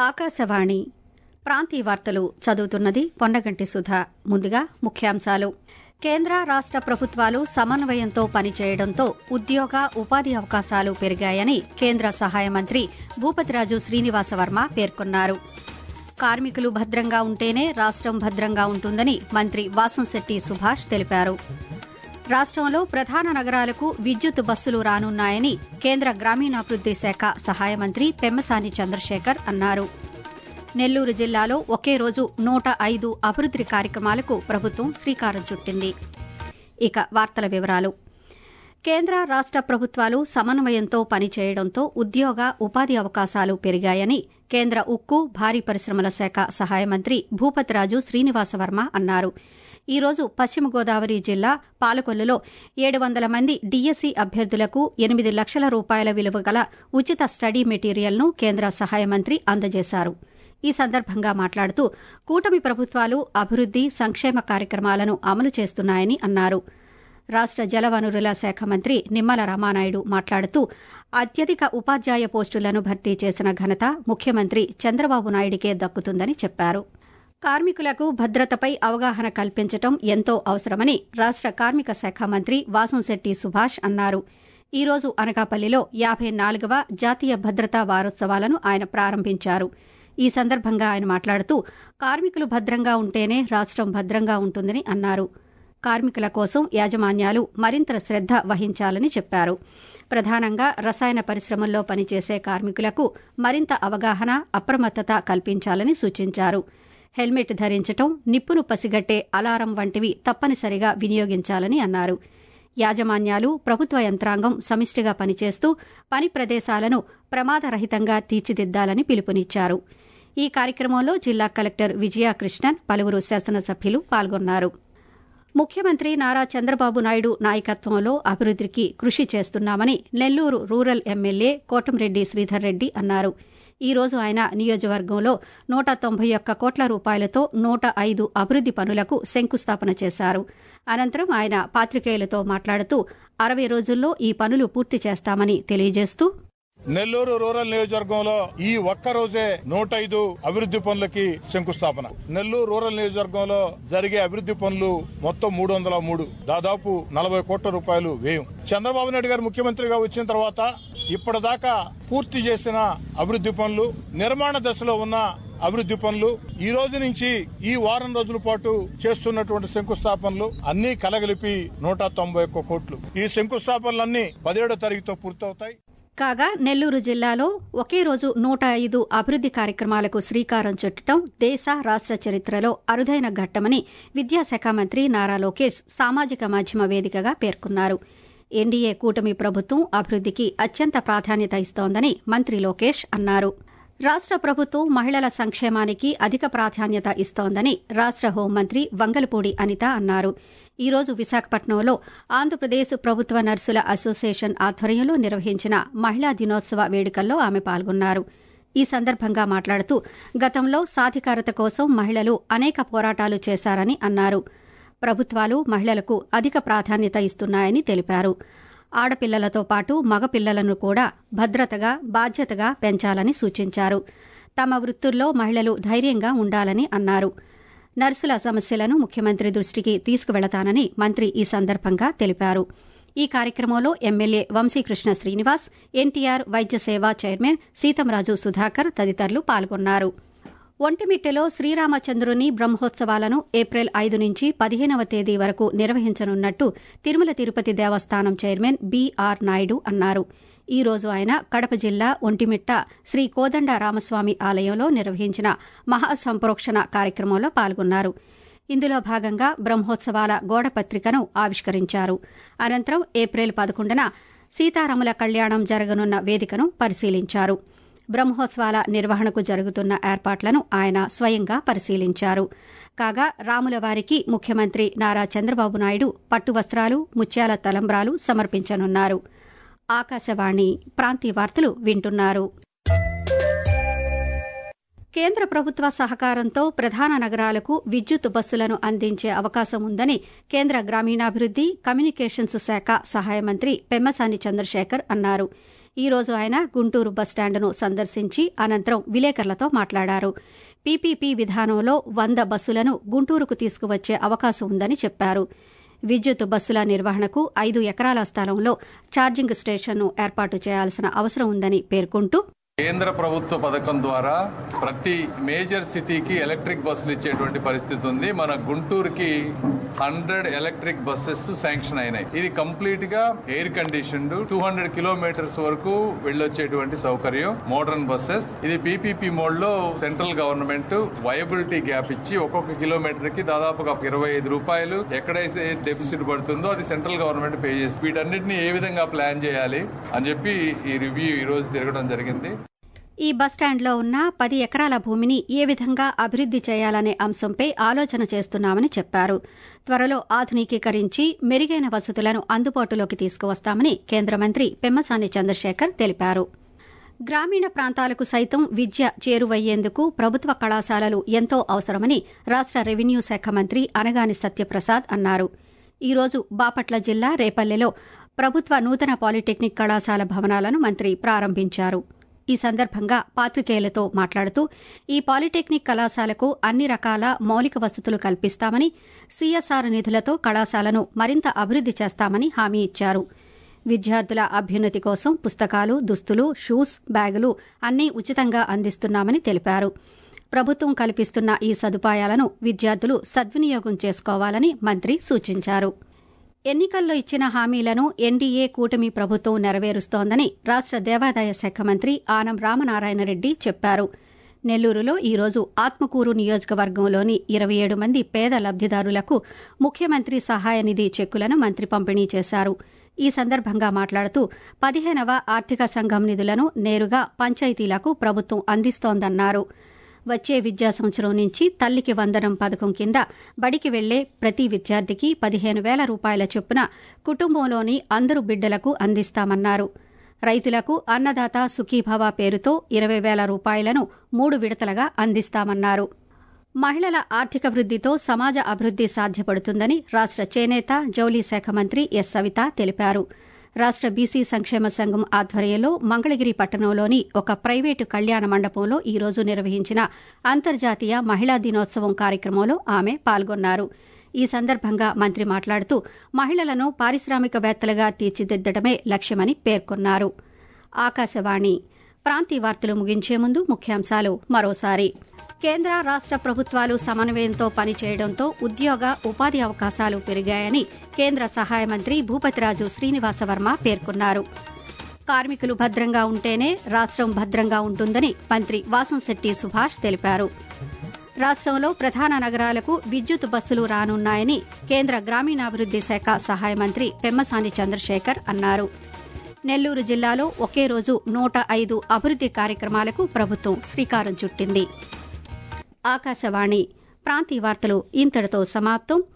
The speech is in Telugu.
ఆకాశవాణి ప్రాంతీయ వార్తలు చదువుతున్నది పొన్నగంటి సుధా ముందుగా ముఖ్యాంశాలు కేంద్ర రాష్ట ప్రభుత్వాలు సమన్వయంతో పనిచేయడంతో ఉద్యోగ ఉపాధి అవకాశాలు పెరిగాయని కేంద్ర సహాయ మంత్రి భూపతిరాజు శ్రీనివాసవర్మ పేర్కొన్నారు కార్మికులు భద్రంగా ఉంటేనే రాష్టం భద్రంగా ఉంటుందని మంత్రి వాసంశెట్టి సుభాష్ తెలిపారు రాష్టంలో ప్రధాన నగరాలకు విద్యుత్ బస్సులు రానున్నాయని కేంద్ర గ్రామీణాభివృద్ది శాఖ సహాయ మంత్రి పెమ్మసాని చంద్రశేఖర్ అన్నారు నెల్లూరు జిల్లాలో ఒకే రోజు నూట ఐదు అభివృద్ది కార్యక్రమాలకు ప్రభుత్వం శ్రీకారం చుట్టింది ఇక వార్తల వివరాలు కేంద్ర రాష్ట ప్రభుత్వాలు సమన్వయంతో పనిచేయడంతో ఉద్యోగ ఉపాధి అవకాశాలు పెరిగాయని కేంద్ర ఉక్కు భారీ పరిశ్రమల శాఖ సహాయ మంత్రి భూపతిరాజు శ్రీనివాసవర్మ అన్నారు ఈ రోజు పశ్చిమ గోదావరి జిల్లా పాలకొల్లులో ఏడు వందల మంది డీఎస్సీ అభ్యర్థులకు ఎనిమిది లక్షల రూపాయల విలువ గల ఉచిత స్టడీ మెటీరియల్ను కేంద్ర సహాయ మంత్రి అందజేశారు ఈ సందర్భంగా మాట్లాడుతూ కూటమి ప్రభుత్వాలు అభివృద్ది సంక్షేమ కార్యక్రమాలను అమలు చేస్తున్నాయని అన్నారు రాష్ట జలవనరుల శాఖ మంత్రి నిమ్మల రామానాయుడు మాట్లాడుతూ అత్యధిక ఉపాధ్యాయ పోస్టులను భర్తీ చేసిన ఘనత ముఖ్యమంత్రి చంద్రబాబు నాయుడికే దక్కుతుందని చెప్పారు కార్మికులకు భద్రతపై అవగాహన కల్పించడం ఎంతో అవసరమని రాష్ట కార్మిక శాఖ మంత్రి వాసంశెట్టి సుభాష్ అన్నారు ఈ రోజు అనకాపల్లిలో యాబై నాలుగవ జాతీయ భద్రతా వారోత్సవాలను ఆయన ప్రారంభించారు ఈ సందర్భంగా ఆయన మాట్లాడుతూ కార్మికులు భద్రంగా ఉంటేనే రాష్టం భద్రంగా ఉంటుందని అన్నారు కార్మికుల కోసం యాజమాన్యాలు మరింత శ్రద్ద వహించాలని చెప్పారు ప్రధానంగా రసాయన పరిశ్రమల్లో పనిచేసే కార్మికులకు మరింత అవగాహన అప్రమత్తత కల్పించాలని సూచించారు హెల్మెట్ ధరించటం నిప్పును పసిగట్టే అలారం వంటివి తప్పనిసరిగా వినియోగించాలని అన్నారు యాజమాన్యాలు ప్రభుత్వ యంత్రాంగం సమిష్టిగా పనిచేస్తూ పని ప్రదేశాలను ప్రమాదరహితంగా తీర్చిదిద్దాలని పిలుపునిచ్చారు ఈ కార్యక్రమంలో జిల్లా కలెక్టర్ విజయకృష్ణన్ పలువురు శాసనసభ్యులు పాల్గొన్నారు ముఖ్యమంత్రి నారా చంద్రబాబు నాయుడు నాయకత్వంలో అభివృద్దికి కృషి చేస్తున్నామని నెల్లూరు రూరల్ ఎమ్మెల్యే కోటంరెడ్డి శ్రీధర్ రెడ్డి అన్నారు ఈ రోజు ఆయన నియోజకవర్గంలో నూట తొంభై ఒక్క కోట్ల రూపాయలతో నూట ఐదు అభివృద్ది పనులకు శంకుస్థాపన చేశారు అనంతరం ఆయన పాతికేయులతో మాట్లాడుతూ అరవై రోజుల్లో ఈ పనులు పూర్తి చేస్తామని తెలియజేస్తూ నెల్లూరు రూరల్ నియోజకవర్గంలో ఈ ఒక్క రోజే నూట ఐదు అభివృద్ది పనులకి శంకుస్థాపన నెల్లూరు రూరల్ నియోజకవర్గంలో జరిగే అభివృద్ది పనులు మొత్తం మూడు వందల మూడు దాదాపు నలభై కోట్ల రూపాయలు వ్యయం చంద్రబాబు నాయుడు గారు ముఖ్యమంత్రిగా వచ్చిన తర్వాత ఇప్పటిదాకా పూర్తి చేసిన అభివృద్ది పనులు నిర్మాణ దశలో ఉన్న అభివృద్ది పనులు ఈ రోజు నుంచి ఈ వారం రోజుల పాటు చేస్తున్నటువంటి శంకుస్థాపనలు అన్ని కలగలిపి నూట తొంభై ఒక్క కోట్లు ఈ శంకుస్థాపనలన్నీ పదిహేడో తారీఖుతో పూర్తవుతాయి కాగా నెల్లూరు జిల్లాలో ఒకే రోజు నూట ఐదు అభివృద్ది కార్యక్రమాలకు శ్రీకారం చుట్టడం దేశ రాష్ట చరిత్రలో అరుదైన ఘట్టమని విద్యాశాఖ మంత్రి నారా లోకేష్ సామాజిక మాధ్యమ వేదికగా పేర్కొన్నారు ఎన్డీఏ కూటమి ప్రభుత్వం అభివృద్దికి అత్యంత ప్రాధాన్యత ఇస్తోందని మంత్రి లోకేష్ అన్నారు రాష్ట ప్రభుత్వం మహిళల సంక్షేమానికి అధిక ప్రాధాన్యత ఇస్తోందని రాష్ట హోంమంత్రి వంగలపూడి అనిత అన్నారు ఈ రోజు విశాఖపట్నంలో ఆంధ్రప్రదేశ్ ప్రభుత్వ నర్సుల అసోసియేషన్ ఆధ్వర్యంలో నిర్వహించిన మహిళా దినోత్సవ వేడుకల్లో ఆమె పాల్గొన్నారు ఈ సందర్భంగా మాట్లాడుతూ గతంలో సాధికారత కోసం మహిళలు అనేక పోరాటాలు చేశారని అన్నారు ప్రభుత్వాలు మహిళలకు అధిక ప్రాధాన్యత ఇస్తున్నాయని తెలిపారు ఆడపిల్లలతో పాటు మగపిల్లలను కూడా భద్రతగా బాధ్యతగా పెంచాలని సూచించారు తమ వృత్తుల్లో మహిళలు ధైర్యంగా ఉండాలని అన్నారు నర్సుల సమస్యలను ముఖ్యమంత్రి దృష్టికి తీసుకువెళతానని మంత్రి ఈ సందర్భంగా తెలిపారు ఈ కార్యక్రమంలో ఎమ్మెల్యే వంశీకృష్ణ శ్రీనివాస్ ఎన్టీఆర్ వైద్య సేవా చైర్మన్ సీతంరాజు సుధాకర్ తదితరులు పాల్గొన్నారు ఒంటిమిట్టెలో శ్రీరామచంద్రుని బ్రహ్మోత్సవాలను ఏప్రిల్ ఐదు నుంచి పదిహేనవ తేదీ వరకు నిర్వహించనున్నట్టు తిరుమల తిరుపతి దేవస్థానం చైర్మన్ బీఆర్ నాయుడు అన్నారు ఈ రోజు ఆయన కడప జిల్లా ఒంటిమిట్ట శ్రీ కోదండ రామస్వామి ఆలయంలో నిర్వహించిన మహాసంప్రోక్షణ కార్యక్రమంలో పాల్గొన్నారు ఇందులో భాగంగా బ్రహ్మోత్సవాల గోడపత్రికను ఆవిష్కరించారు అనంతరం ఏప్రిల్ పదకొండున సీతారాముల కళ్యాణం జరగనున్న వేదికను పరిశీలించారు బ్రహ్మోత్సవాల నిర్వహణకు జరుగుతున్న ఏర్పాట్లను ఆయన స్వయంగా పరిశీలించారు కాగా రాముల వారికి ముఖ్యమంత్రి నారా చంద్రబాబు నాయుడు పట్టు వస్త్రాలు ముత్యాల తలంబ్రాలు సమర్పించనున్నారు ఆకాశవాణి ప్రాంతీయ వార్తలు వింటున్నారు కేంద్ర ప్రభుత్వ సహకారంతో ప్రధాన నగరాలకు విద్యుత్ బస్సులను అందించే అవకాశం ఉందని కేంద్ర గ్రామీణాభివృద్ది కమ్యూనికేషన్స్ శాఖ సహాయ మంత్రి పెమ్మసాని చంద్రశేఖర్ అన్నారు ఈ రోజు ఆయన గుంటూరు బస్టాండును సందర్శించి అనంతరం విలేకరులతో మాట్లాడారు పీపీపీ విధానంలో వంద బస్సులను గుంటూరుకు తీసుకువచ్చే అవకాశం ఉందని చెప్పారు విద్యుత్ బస్సుల నిర్వహణకు ఐదు ఎకరాల స్థలంలో ఛార్జింగ్ స్టేషన్ను ఏర్పాటు చేయాల్సిన అవసరం ఉందని పేర్కొంటూ కేంద్ర ప్రభుత్వ పథకం ద్వారా ప్రతి మేజర్ సిటీకి ఎలక్ట్రిక్ బస్సులు ఇచ్చేటువంటి పరిస్థితి ఉంది మన గుంటూరుకి హండ్రెడ్ ఎలక్ట్రిక్ బస్సెస్ శాంక్షన్ అయినాయి ఇది కంప్లీట్ గా air conditioned two hundred kilometres వరకు వెళ్ళొచ్చేటువంటి సౌకర్యం మోడర్న్ బస్సెస్ ఇది పీపీపీ మోడ్ లో సెంట్రల్ గవర్నమెంట్ వయబిలిటీ గ్యాప్ ఇచ్చి ఒక్కొక్క కిలోమీటర్ కి దాదాపుగా ఇరవై ఐదు రూపాయలు ఎక్కడైతే డెఫిసిట్ పడుతుందో అది సెంట్రల్ గవర్నమెంట్ పే చేసి వీటన్నిటిని ఏ విధంగా ప్లాన్ చేయాలి అని చెప్పి ఈ రివ్యూ ఈ రోజు తిరగడం జరిగింది ఈ బస్టాండ్లో ఉన్న పది ఎకరాల భూమిని ఏ విధంగా అభివృద్ది చేయాలనే అంశంపై ఆలోచన చేస్తున్నామని చెప్పారు త్వరలో ఆధునికీకరించి మెరుగైన వసతులను అందుబాటులోకి తీసుకువస్తామని కేంద్ర మంత్రి పెమ్మసాని చంద్రశేఖర్ తెలిపారు గ్రామీణ ప్రాంతాలకు సైతం విద్య చేరువయ్యేందుకు ప్రభుత్వ కళాశాలలు ఎంతో అవసరమని రాష్ట రెవెన్యూ శాఖ మంత్రి అనగాని సత్యప్రసాద్ అన్నారు ఈ రోజు బాపట్ల జిల్లా రేపల్లెలో ప్రభుత్వ నూతన పాలిటెక్నిక్ కళాశాల భవనాలను మంత్రి ప్రారంభించారు ఈ సందర్భంగా పాత్రికేయులతో మాట్లాడుతూ ఈ పాలిటెక్నిక్ కళాశాలకు అన్ని రకాల మౌలిక వసతులు కల్పిస్తామని సీఎస్ఆర్ నిధులతో కళాశాలను మరింత అభివృద్ది చేస్తామని హామీ ఇచ్చారు విద్యార్థుల అభ్యున్నతి కోసం పుస్తకాలు దుస్తులు షూస్ బ్యాగులు అన్నీ ఉచితంగా అందిస్తున్నామని తెలిపారు ప్రభుత్వం కల్పిస్తున్న ఈ సదుపాయాలను విద్యార్థులు సద్వినియోగం చేసుకోవాలని మంత్రి సూచించారు ఎన్నికల్లో ఇచ్చిన హామీలను ఎన్డీఏ కూటమి ప్రభుత్వం నెరవేరుస్తోందని రాష్ట దేవాదాయ శాఖ మంత్రి ఆనం రామనారాయణరెడ్డి చెప్పారు నెల్లూరులో ఈరోజు ఆత్మకూరు నియోజకవర్గంలోని ఇరవై ఏడు మంది పేద లబ్దిదారులకు ముఖ్యమంత్రి సహాయ నిధి చెక్కులను మంత్రి పంపిణీ చేశారు ఈ సందర్భంగా మాట్లాడుతూ పదిహేనవ ఆర్థిక సంఘం నిధులను నేరుగా పంచాయతీలకు ప్రభుత్వం అందిస్తోందన్నారు వచ్చే విద్యా సంవత్సరం నుంచి తల్లికి వందనం పథకం కింద బడికి వెళ్లే ప్రతి విద్యార్థికి పదిహేను వేల రూపాయల చొప్పున కుటుంబంలోని అందరు బిడ్డలకు అందిస్తామన్నారు రైతులకు అన్నదాత సుఖీభవ పేరుతో ఇరవై వేల రూపాయలను మూడు విడతలుగా అందిస్తామన్నారు మహిళల ఆర్థిక వృద్దితో సమాజ అభివృద్ది సాధ్యపడుతుందని రాష్ట చేనేత జౌలీ శాఖ మంత్రి ఎస్ సవిత తెలిపారు రాష్ట బీసీ సంక్షేమ సంఘం ఆధ్వర్యంలో మంగళగిరి పట్టణంలోని ఒక ప్రైవేటు కళ్యాణ మండపంలో ఈ రోజు నిర్వహించిన అంతర్జాతీయ మహిళా దినోత్సవం కార్యక్రమంలో ఆమె పాల్గొన్నారు ఈ సందర్భంగా మంత్రి మాట్లాడుతూ మహిళలను పారిశ్రామికవేత్తలుగా తీర్చిదిద్దడమే లక్ష్యమని పేర్కొన్నారు ఆకాశవాణి ప్రాంతీయ వార్తలు ముగించే ముందు ముఖ్యాంశాలు మరోసారి కేంద్ర రాష్ట ప్రభుత్వాలు సమన్వయంతో పనిచేయడంతో ఉద్యోగ ఉపాధి అవకాశాలు పెరిగాయని కేంద్ర సహాయ మంత్రి భూపతిరాజు శ్రీనివాసవర్మ పేర్కొన్నారు కార్మికులు భద్రంగా ఉంటేనే రాష్టం భద్రంగా ఉంటుందని మంత్రి వాసంశెట్టి సుభాష్ తెలిపారు రాష్టంలో ప్రధాన నగరాలకు విద్యుత్ బస్సులు రానున్నాయని కేంద్ర గ్రామీణాభివృద్ది శాఖ సహాయ మంత్రి పెమ్మసాని చంద్రశేఖర్ అన్నారు నెల్లూరు జిల్లాలో ఒకే రోజు నూట ఐదు అభివృద్ది కార్యక్రమాలకు ప్రభుత్వం శ్రీకారం చుట్టింది ఆకాశవాణి ప్రాంతీయ వార్తలు ఇంతటితో సమాప్తం